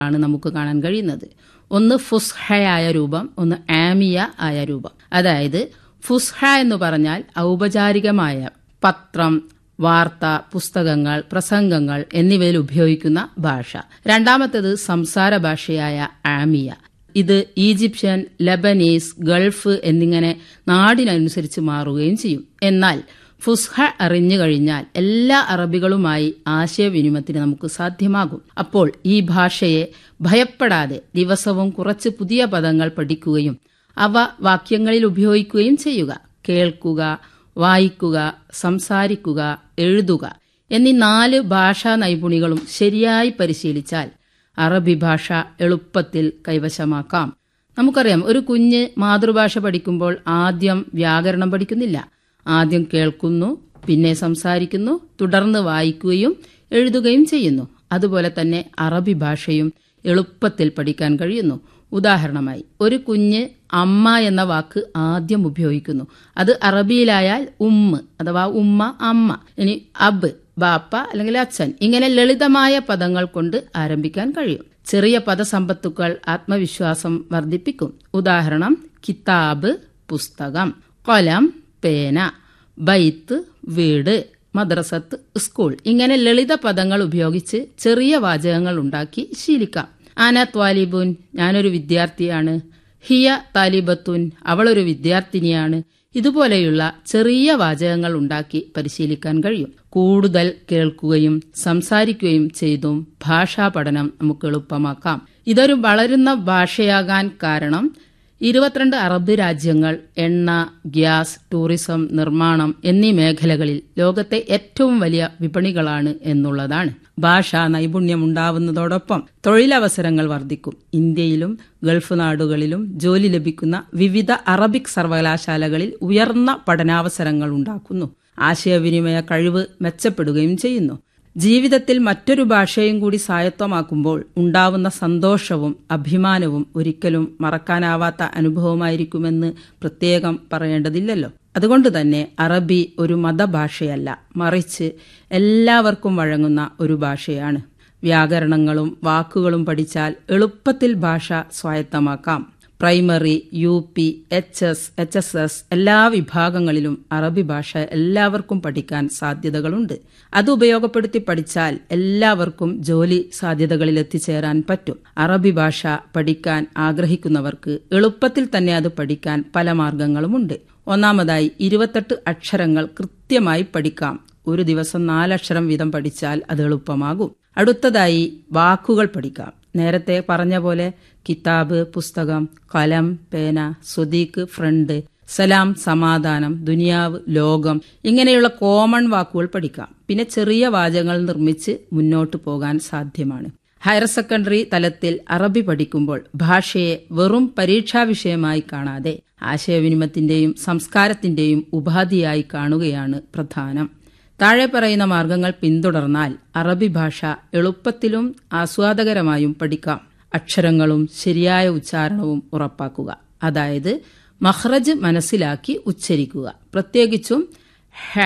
ആണ് നമുക്ക് കാണാൻ കഴിയുന്നത് ഒന്ന് ഫുസ്ഹയായ രൂപം ഒന്ന് ആമിയ ആയ രൂപം അതായത് ഫുസ്ഹ എന്ന് പറഞ്ഞാൽ ഔപചാരികമായ പത്രം വാർത്ത പുസ്തകങ്ങൾ പ്രസംഗങ്ങൾ എന്നിവയിൽ ഉപയോഗിക്കുന്ന ഭാഷ രണ്ടാമത്തേത് സംസാര ഭാഷയായ ആമിയ ഇത് ഈജിപ്ഷ്യൻ ലബനീസ് ഗൾഫ് എന്നിങ്ങനെ നാടിനനുസരിച്ച് മാറുകയും ചെയ്യും എന്നാൽ ഫുസ്ഹ അറിഞ്ഞു കഴിഞ്ഞാൽ എല്ലാ അറബികളുമായി ആശയവിനിമയത്തിന് നമുക്ക് സാധ്യമാകും അപ്പോൾ ഈ ഭാഷയെ ഭയപ്പെടാതെ ദിവസവും കുറച്ച് പുതിയ പദങ്ങൾ പഠിക്കുകയും അവ വാക്യങ്ങളിൽ ഉപയോഗിക്കുകയും ചെയ്യുക കേൾക്കുക വായിക്കുക സംസാരിക്കുക എഴുതുക എന്നീ നാല് ഭാഷാ നൈപുണികളും ശരിയായി പരിശീലിച്ചാൽ അറബി ഭാഷ എളുപ്പത്തിൽ കൈവശമാക്കാം നമുക്കറിയാം ഒരു കുഞ്ഞ് മാതൃഭാഷ പഠിക്കുമ്പോൾ ആദ്യം വ്യാകരണം പഠിക്കുന്നില്ല ആദ്യം കേൾക്കുന്നു പിന്നെ സംസാരിക്കുന്നു തുടർന്ന് വായിക്കുകയും എഴുതുകയും ചെയ്യുന്നു അതുപോലെ തന്നെ അറബി ഭാഷയും എളുപ്പത്തിൽ പഠിക്കാൻ കഴിയുന്നു ഉദാഹരണമായി ഒരു കുഞ്ഞ് അമ്മ എന്ന വാക്ക് ആദ്യം ഉപയോഗിക്കുന്നു അത് അറബിയിലായാൽ ഉമ്മ് അഥവാ ഉമ്മ അമ്മ ഇനി അബ് ബാപ്പ അല്ലെങ്കിൽ അച്ഛൻ ഇങ്ങനെ ലളിതമായ പദങ്ങൾ കൊണ്ട് ആരംഭിക്കാൻ കഴിയും ചെറിയ പദസമ്പത്തുക്കൾ ആത്മവിശ്വാസം വർദ്ധിപ്പിക്കും ഉദാഹരണം കിതാബ് പുസ്തകം കൊലം പേന ബൈത്ത് വീട് മദ്രസത്ത് സ്കൂൾ ഇങ്ങനെ ലളിത പദങ്ങൾ ഉപയോഗിച്ച് ചെറിയ വാചകങ്ങൾ ഉണ്ടാക്കി ശീലിക്കാം ആന ത്വാലിബുൻ ഞാനൊരു വിദ്യാർത്ഥിയാണ് ഹിയ താലിബത്തുൻ അവളൊരു വിദ്യാർത്ഥിനിയാണ് ഇതുപോലെയുള്ള ചെറിയ വാചകങ്ങൾ ഉണ്ടാക്കി പരിശീലിക്കാൻ കഴിയും കൂടുതൽ കേൾക്കുകയും സംസാരിക്കുകയും ചെയ്തും ഭാഷാ പഠനം നമുക്ക് എളുപ്പമാക്കാം ഇതൊരു വളരുന്ന ഭാഷയാകാൻ കാരണം ഇരുപത്തിരണ്ട് അറബ് രാജ്യങ്ങൾ എണ്ണ ഗ്യാസ് ടൂറിസം നിർമ്മാണം എന്നീ മേഖലകളിൽ ലോകത്തെ ഏറ്റവും വലിയ വിപണികളാണ് എന്നുള്ളതാണ് ഭാഷാ നൈപുണ്യമുണ്ടാവുന്നതോടൊപ്പം തൊഴിലവസരങ്ങൾ വർദ്ധിക്കും ഇന്ത്യയിലും ഗൾഫ് നാടുകളിലും ജോലി ലഭിക്കുന്ന വിവിധ അറബിക് സർവകലാശാലകളിൽ ഉയർന്ന പഠനാവസരങ്ങൾ ഉണ്ടാക്കുന്നു ആശയവിനിമയ കഴിവ് മെച്ചപ്പെടുകയും ചെയ്യുന്നു ജീവിതത്തിൽ മറ്റൊരു ഭാഷയും കൂടി സ്വായത്തമാക്കുമ്പോൾ ഉണ്ടാവുന്ന സന്തോഷവും അഭിമാനവും ഒരിക്കലും മറക്കാനാവാത്ത അനുഭവമായിരിക്കുമെന്ന് പ്രത്യേകം പറയേണ്ടതില്ലല്ലോ അതുകൊണ്ട് തന്നെ അറബി ഒരു മതഭാഷയല്ല മറിച്ച് എല്ലാവർക്കും വഴങ്ങുന്ന ഒരു ഭാഷയാണ് വ്യാകരണങ്ങളും വാക്കുകളും പഠിച്ചാൽ എളുപ്പത്തിൽ ഭാഷ സ്വായത്തമാക്കാം primary U P H S H S S എല്ലാ വിഭാഗങ്ങളിലും അറബി ഭാഷ എല്ലാവർക്കും പഠിക്കാൻ സാധ്യതകളുണ്ട് അത് ഉപയോഗപ്പെടുത്തി പഠിച്ചാൽ എല്ലാവർക്കും ജോലി സാധ്യതകളിൽ എത്തിച്ചേരാൻ പറ്റും അറബി ഭാഷ പഠിക്കാൻ ആഗ്രഹിക്കുന്നവർക്ക് എളുപ്പത്തിൽ തന്നെ അത് പഠിക്കാൻ പല മാർഗങ്ങളുമുണ്ട് ഒന്നാമതായി ഇരുപത്തെട്ട് അക്ഷരങ്ങൾ കൃത്യമായി പഠിക്കാം ഒരു ദിവസം നാലക്ഷരം വീതം പഠിച്ചാൽ അത് എളുപ്പമാകും അടുത്തതായി വാക്കുകൾ പഠിക്കാം നേരത്തെ പറഞ്ഞ പോലെ കിതാബ് പുസ്തകം കലം പേന സ്വദീഖ് ഫ്രണ്ട് സലാം സമാധാനം ദുനിയാവ് ലോകം ഇങ്ങനെയുള്ള കോമൺ വാക്കുകൾ പഠിക്കാം പിന്നെ ചെറിയ വാചകങ്ങൾ നിർമ്മിച്ച് മുന്നോട്ട് പോകാൻ സാധ്യമാണ് ഹയർ സെക്കൻഡറി തലത്തിൽ അറബി പഠിക്കുമ്പോൾ ഭാഷയെ വെറും പരീക്ഷാ വിഷയമായി കാണാതെ ആശയവിനിമയത്തിന്റെയും സംസ്കാരത്തിന്റെയും ഉപാധിയായി കാണുകയാണ് പ്രധാനം താഴെ പറയുന്ന മാർഗങ്ങൾ പിന്തുടർന്നാൽ അറബി ഭാഷ എളുപ്പത്തിലും ആസ്വാദകരമായും പഠിക്കാം അക്ഷരങ്ങളും ശരിയായ ഉച്ചാരണവും ഉറപ്പാക്കുക അതായത് മഹ്റജ് മനസ്സിലാക്കി ഉച്ചരിക്കുക പ്രത്യേകിച്ചും ഹ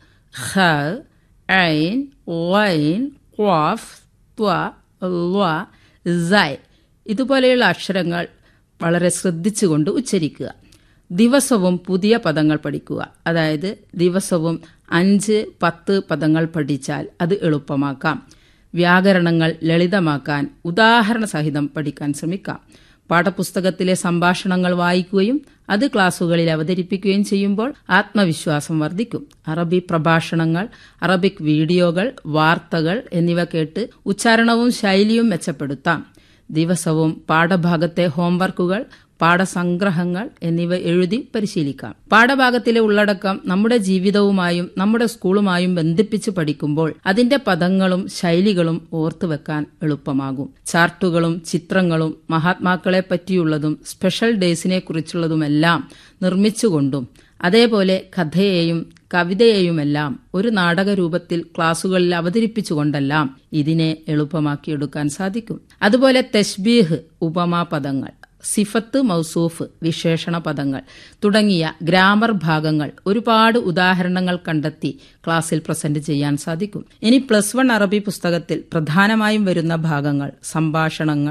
ഹ ഐൻ വൈൻ ക്വാഫ് ത്വ ള സൈ ഇതുപോലെയുള്ള അക്ഷരങ്ങൾ വളരെ ശ്രദ്ധിച്ചുകൊണ്ട് ഉച്ചരിക്കുക ദിവസവും പുതിയ പദങ്ങൾ പഠിക്കുക അതായത് ദിവസവും അഞ്ച് പത്ത് പദങ്ങൾ പഠിച്ചാൽ അത് എളുപ്പമാക്കാം വ്യാകരണങ്ങൾ ലളിതമാക്കാൻ ഉദാഹരണ സഹിതം പഠിക്കാൻ ശ്രമിക്കാം പാഠപുസ്തകത്തിലെ സംഭാഷണങ്ങൾ വായിക്കുകയും അത് ക്ലാസുകളിൽ അവതരിപ്പിക്കുകയും ചെയ്യുമ്പോൾ ആത്മവിശ്വാസം വർദ്ധിക്കും അറബി പ്രഭാഷണങ്ങൾ അറബിക് വീഡിയോകൾ വാർത്തകൾ എന്നിവ കേട്ട് ഉച്ചാരണവും ശൈലിയും മെച്ചപ്പെടുത്താം ദിവസവും പാഠഭാഗത്തെ ഹോംവർക്കുകൾ പാഠസംഗ്രഹങ്ങൾ എന്നിവ എഴുതി പരിശീലിക്കാം പാഠഭാഗത്തിലെ ഉള്ളടക്കം നമ്മുടെ ജീവിതവുമായും നമ്മുടെ സ്കൂളുമായും ബന്ധിപ്പിച്ച് പഠിക്കുമ്പോൾ അതിന്റെ പദങ്ങളും ശൈലികളും ഓർത്തുവെക്കാൻ എളുപ്പമാകും ചാർട്ടുകളും ചിത്രങ്ങളും മഹാത്മാക്കളെ പറ്റിയുള്ളതും സ്പെഷ്യൽ ഡേയ്സിനെ കുറിച്ചുള്ളതുമെല്ലാം നിർമ്മിച്ചുകൊണ്ടും അതേപോലെ കഥയെയും കവിതയെയുമെല്ലാം ഒരു നാടക രൂപത്തിൽ ക്ലാസുകളിൽ അവതരിപ്പിച്ചുകൊണ്ടെല്ലാം ഇതിനെ എളുപ്പമാക്കിയെടുക്കാൻ സാധിക്കും അതുപോലെ തെഷ്ബീഹ് ഉപമാപദങ്ങൾ സിഫത്ത് മൗസൂഫ് വിശേഷണ പദങ്ങൾ തുടങ്ങിയ ഗ്രാമർ ഭാഗങ്ങൾ ഒരുപാട് ഉദാഹരണങ്ങൾ കണ്ടെത്തി ക്ലാസ്സിൽ പ്രസന്റ് ചെയ്യാൻ സാധിക്കും ഇനി പ്ലസ് വൺ അറബി പുസ്തകത്തിൽ പ്രധാനമായും വരുന്ന ഭാഗങ്ങൾ സംഭാഷണങ്ങൾ